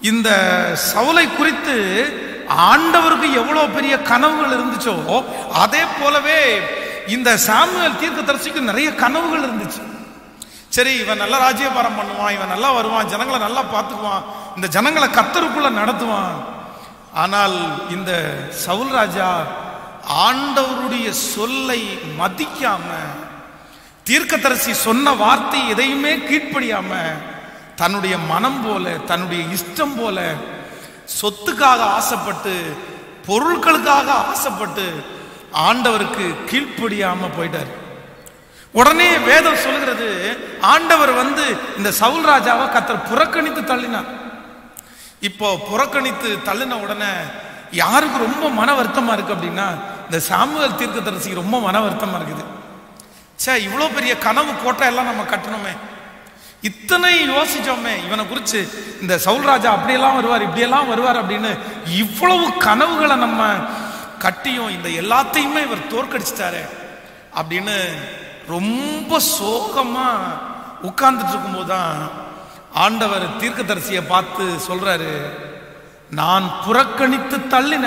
இந்த சவுலை குறித்து ஆண்டவருக்கு எவ்வளவு பெரிய கனவுகள் இருந்துச்சோ அதே போலவே இந்த சாமுவேல் தீர்க்கதரிசிக்கு நிறைய கனவுகள் இருந்துச்சு சரி இவன் நல்லா ராஜ்யபாரம் பண்ணுவான் இவன் நல்லா வருவான் ஜனங்களை நல்லா பார்த்துக்குவான் இந்த ஜனங்களை கத்தருக்குள்ள நடத்துவான் ஆனால் இந்த சவுல் ராஜா ஆண்டவருடைய சொல்லை மதிக்காம தீர்க்கதரிசி சொன்ன வார்த்தை எதையுமே கீழ்ப்படியாம தன்னுடைய மனம் போல தன்னுடைய இஷ்டம் போல சொத்துக்காக ஆசைப்பட்டு பொருட்களுக்காக ஆசைப்பட்டு ஆண்டவருக்கு கீழ்ப்படியாம போயிட்டார் உடனே வேதம் சொல்கிறது ஆண்டவர் வந்து இந்த சவுல் ராஜாவை கத்தர் புறக்கணித்து தள்ளினார் இப்போ புறக்கணித்து தள்ளின உடனே யாருக்கு ரொம்ப மன வருத்தமா இருக்கு அப்படின்னா இந்த சாமுவேல் தீர்க்கதரிசிக்கு ரொம்ப மன வருத்தமா இருக்குது சே இவ்வளோ பெரிய கனவு கோட்டை எல்லாம் நம்ம கட்டணுமே இத்தனை யோசிச்சோமே இவனை குறிச்சு இந்த சவுல் ராஜா அப்படியெல்லாம் வருவார் இப்படியெல்லாம் வருவார் அப்படின்னு இவ்வளவு கனவுகளை நம்ம கட்டியும் இந்த எல்லாத்தையுமே இவர் தோற்கடிச்சிட்டாரு அப்படின்னு ரொம்ப சோகமா உட்கார்ந்துட்டு இருக்கும்போது தான் ஆண்டவர் தீர்க்கதரிசியை பார்த்து சொல்றாரு நான் புறக்கணித்து தள்ளின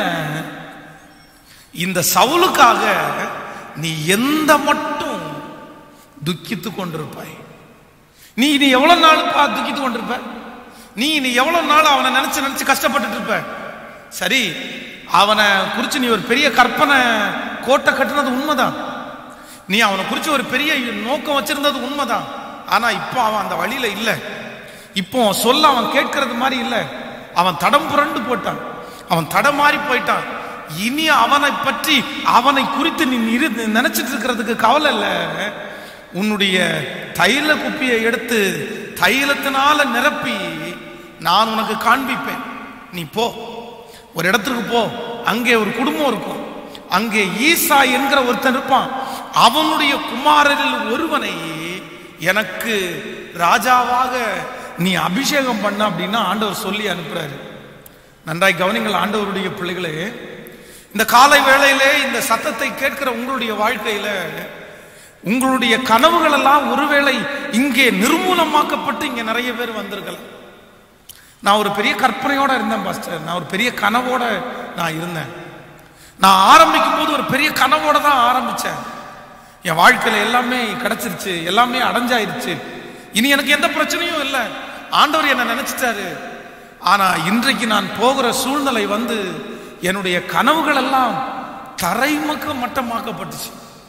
இந்த சவுலுக்காக நீ எந்த மட்டும் துக்கித்து கொண்டிருப்பாய் நீ இனி எவ்வளவு நாளுப்பா துக்கித்து கொண்டிருப்ப நீ இனி எவ்வளவு நாள் அவனை நினைச்சு நினைச்சு கஷ்டப்பட்டுட்டு இருப்ப சரி அவனை குறிச்சு நீ ஒரு பெரிய கற்பனை கோட்டை கட்டுனது உண்மைதான் நீ அவனை குறிச்சு ஒரு பெரிய நோக்கம் வச்சிருந்தது உண்மைதான் ஆனா இப்போ அவன் அந்த வழியில இல்ல இப்போ சொல்ல அவன் கேட்கறது மாதிரி இல்ல அவன் தடம் புரண்டு போட்டான் அவன் தடம் மாறி போயிட்டான் இனி அவனை பற்றி அவனை குறித்து நீ இரு நினைச்சிட்டு இருக்கிறதுக்கு கவலை இல்ல உன்னுடைய தைல குப்பியை எடுத்து தைலத்தினால நிரப்பி நான் உனக்கு காண்பிப்பேன் நீ போ ஒரு இடத்துக்கு போ அங்கே ஒரு குடும்பம் இருக்கும் அங்கே ஈசா என்கிற ஒருத்தன் இருப்பான் அவனுடைய குமாரரில் ஒருவனை எனக்கு ராஜாவாக நீ அபிஷேகம் பண்ண அப்படின்னா ஆண்டவர் சொல்லி அனுப்புறாரு நன்றாய் கவனிங்கள் ஆண்டவருடைய பிள்ளைகளே இந்த காலை வேளையிலே இந்த சத்தத்தை கேட்கிற உங்களுடைய வாழ்க்கையில உங்களுடைய கனவுகள் எல்லாம் ஒருவேளை இங்கே நிர்மூலமாக்கப்பட்டு இங்க நிறைய பேர் வந்திருக்கலாம் நான் ஒரு பெரிய கற்பனையோட இருந்தேன் பாஸ்டர் நான் ஒரு பெரிய கனவோட நான் இருந்தேன் நான் ஆரம்பிக்கும் போது ஒரு பெரிய கனவோட தான் ஆரம்பிச்சேன் என் வாழ்க்கையில எல்லாமே கிடைச்சிருச்சு எல்லாமே அடைஞ்சாயிருச்சு இனி எனக்கு எந்த பிரச்சனையும் இல்லை ஆண்டவர் என்ன நினைச்சிட்டாரு ஆனா இன்றைக்கு நான் போகிற சூழ்நிலை வந்து என்னுடைய கனவுகள் எல்லாம் தரைமக்க மட்டமாக்கப்பட்டுச்சு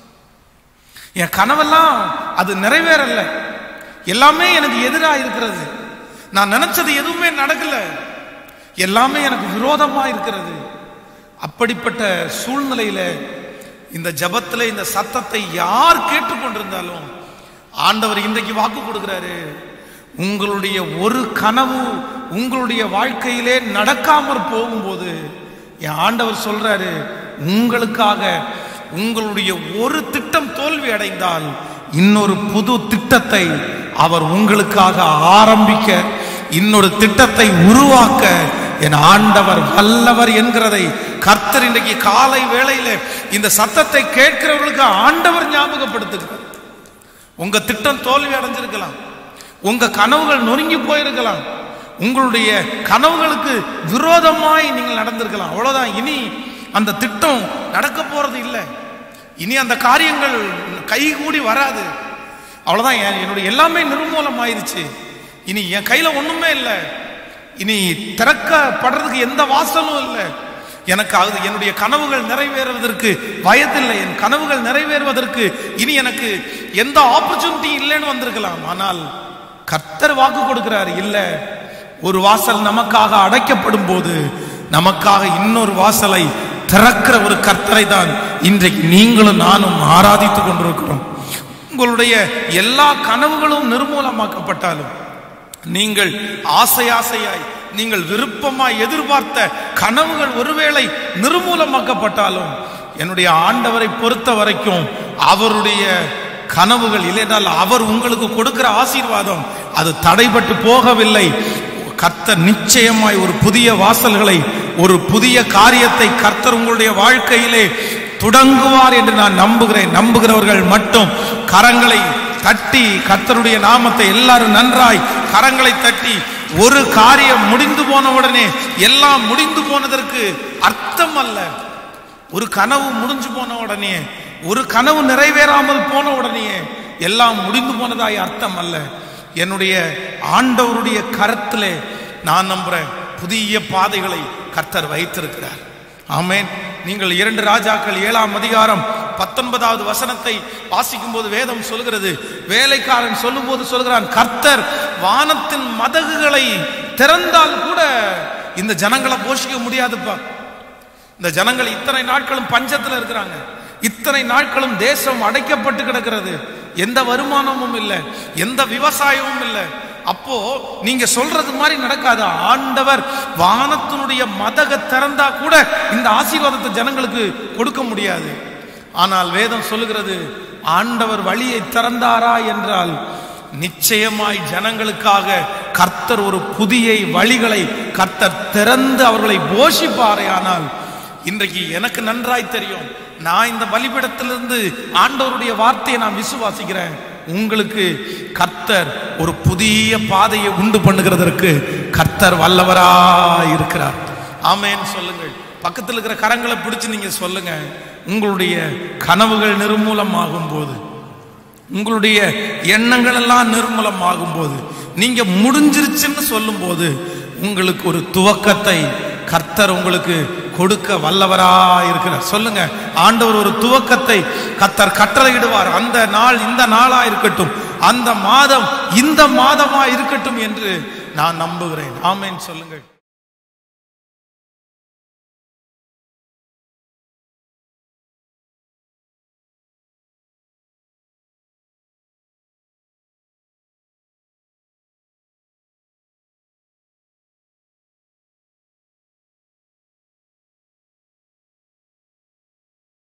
என் கனவெல்லாம் அது நிறைவேறல எல்லாமே எனக்கு எதிராக இருக்கிறது நான் நினைச்சது எதுவுமே நடக்கல எல்லாமே எனக்கு விரோதமா இருக்கிறது அப்படிப்பட்ட சூழ்நிலையில இந்த ஜபத்துல இந்த சத்தத்தை யார் கேட்டுக்கொண்டிருந்தாலும் ஆண்டவர் இன்றைக்கு வாக்கு கொடுக்கிறாரு உங்களுடைய ஒரு கனவு உங்களுடைய வாழ்க்கையிலே நடக்காமற் போகும்போது என் ஆண்டவர் சொல்றாரு உங்களுக்காக உங்களுடைய ஒரு திட்டம் தோல்வி அடைந்தால் இன்னொரு புது திட்டத்தை அவர் உங்களுக்காக ஆரம்பிக்க இன்னொரு திட்டத்தை உருவாக்க என் ஆண்டவர் வல்லவர் என்கிறதை கர்த்தர் இன்றைக்கு காலை வேளையில இந்த சத்தத்தை கேட்கிறவர்களுக்கு ஆண்டவர் ஞாபகப்படுத்துகிறார் உங்க திட்டம் தோல்வி அடைஞ்சிருக்கலாம் உங்க கனவுகள் நொறுங்கி போயிருக்கலாம் உங்களுடைய கனவுகளுக்கு விரோதமாய் நீங்கள் நடந்திருக்கலாம் அவ்வளவுதான் இனி அந்த திட்டம் நடக்க போறது இல்லை இனி அந்த காரியங்கள் கைகூடி வராது அவ்வளவுதான் என்- என்னுடைய எல்லாமே நிர்மூலம் ஆயிருச்சு இனி என் கையில ஒண்ணுமே இல்லை இனி திறக்கப்படுறதுக்கு எந்த வாசலும் இல்லை எனக்கு அது என்னுடைய கனவுகள் நிறைவேறுவதற்கு வயதில்லை என் கனவுகள் நிறைவேறுவதற்கு இனி எனக்கு எந்த ஆப்பர்ச்சுனிட்டி இல்லைன்னு வந்திருக்கலாம் ஆனால் கர்த்தர் வாக்கு கொடுக்கிறார் இல்ல ஒரு வாசல் நமக்காக அடைக்கப்படும் போது நமக்காக இன்னொரு வாசலை திறக்கிற ஒரு கர்த்தரை தான் இன்றைக்கு நீங்களும் நானும் ஆராதித்துக் கொண்டிருக்கிறோம் உங்களுடைய எல்லா கனவுகளும் நிர்மூலமாக்கப்பட்டாலும் நீங்கள் ஆசை ஆசையாய் நீங்கள் விருப்பமாய் எதிர்பார்த்த கனவுகள் ஒருவேளை நிர்மூலமாக்கப்பட்டாலும் என்னுடைய ஆண்டவரை பொறுத்த வரைக்கும் அவருடைய கனவுகள் இல்லைனால் அவர் உங்களுக்கு கொடுக்கிற ஆசீர்வாதம் அது தடைபட்டு போகவில்லை கர்த்தர் நிச்சயமாய் ஒரு புதிய வாசல்களை ஒரு புதிய காரியத்தை கர்த்தர் உங்களுடைய வாழ்க்கையிலே தொடங்குவார் என்று நான் நம்புகிறேன் நம்புகிறவர்கள் மட்டும் கரங்களை தட்டி கர்த்தருடைய நாமத்தை எல்லாரும் நன்றாய் கரங்களை தட்டி ஒரு காரியம் முடிந்து போன உடனே எல்லாம் முடிந்து போனதற்கு அர்த்தம் அல்ல ஒரு கனவு முடிஞ்சு போன உடனே ஒரு கனவு நிறைவேறாமல் போன உடனே எல்லாம் முடிந்து போனதாய் அர்த்தம் அல்ல என்னுடைய ஆண்டவருடைய கரத்திலே நான் நம்புறேன் புதிய பாதைகளை கர்த்தர் வைத்திருக்கிறார் ஆமென் நீங்கள் இரண்டு ராஜாக்கள் ஏழாம் அதிகாரம் பத்தொன்பதாவது வசனத்தை வாசிக்கும் போது வேதம் சொல்கிறது வேலைக்காரன் சொல்லும்போது சொல்கிறான் கர்த்தர் வானத்தின் மதகுகளை திறந்தால் கூட இந்த ஜனங்களை போஷிக்க முடியாதுப்பா இந்த ஜனங்கள் இத்தனை நாட்களும் பஞ்சத்துல இருக்கிறாங்க இத்தனை நாட்களும் தேசம் அடைக்கப்பட்டு கிடக்கிறது எந்த வருமானமும் இல்லை எந்த விவசாயமும் இல்லை அப்போ நீங்க சொல்றது மாதிரி நடக்காது ஆண்டவர் வானத்தினுடைய மதக திறந்தா கூட இந்த ஆசீர்வாதத்தை ஜனங்களுக்கு கொடுக்க முடியாது ஆனால் வேதம் சொல்லுகிறது ஆண்டவர் வழியை திறந்தாரா என்றால் நிச்சயமாய் ஜனங்களுக்காக கர்த்தர் ஒரு புதிய வழிகளை கர்த்தர் திறந்து அவர்களை போஷிப்பாரே ஆனால் இன்றைக்கு எனக்கு நன்றாய் தெரியும் நான் இந்த பலிபீடத்திலிருந்து ஆண்டவருடைய வார்த்தையை நான் விசுவாசிக்கிறேன் உங்களுக்கு கர்த்தர் ஒரு புதிய பாதையை உண்டு பண்ணுகிறதற்கு கர்த்தர் வல்லவரா இருக்கிறார் ஆமேன்னு சொல்லுங்கள் பக்கத்தில் இருக்கிற கரங்களை பிடிச்சு நீங்க சொல்லுங்க உங்களுடைய கனவுகள் நிர்மூலமாகும் போது உங்களுடைய எண்ணங்கள் எல்லாம் நிர்மூலமாகும் போது நீங்க முடிஞ்சிருச்சுன்னு சொல்லும் போது உங்களுக்கு ஒரு துவக்கத்தை கர்த்தர் உங்களுக்கு கொடுக்க வல்லவரா இருக்கிறார் சொல்லுங்க ஆண்டவர் ஒரு துவக்கத்தை கர்த்தர் கட்டளையிடுவார் அந்த நாள் இந்த நாளா இருக்கட்டும் அந்த மாதம் இந்த மாதமா இருக்கட்டும் என்று நான் நம்புகிறேன் ஆமேன் சொல்லுங்கள்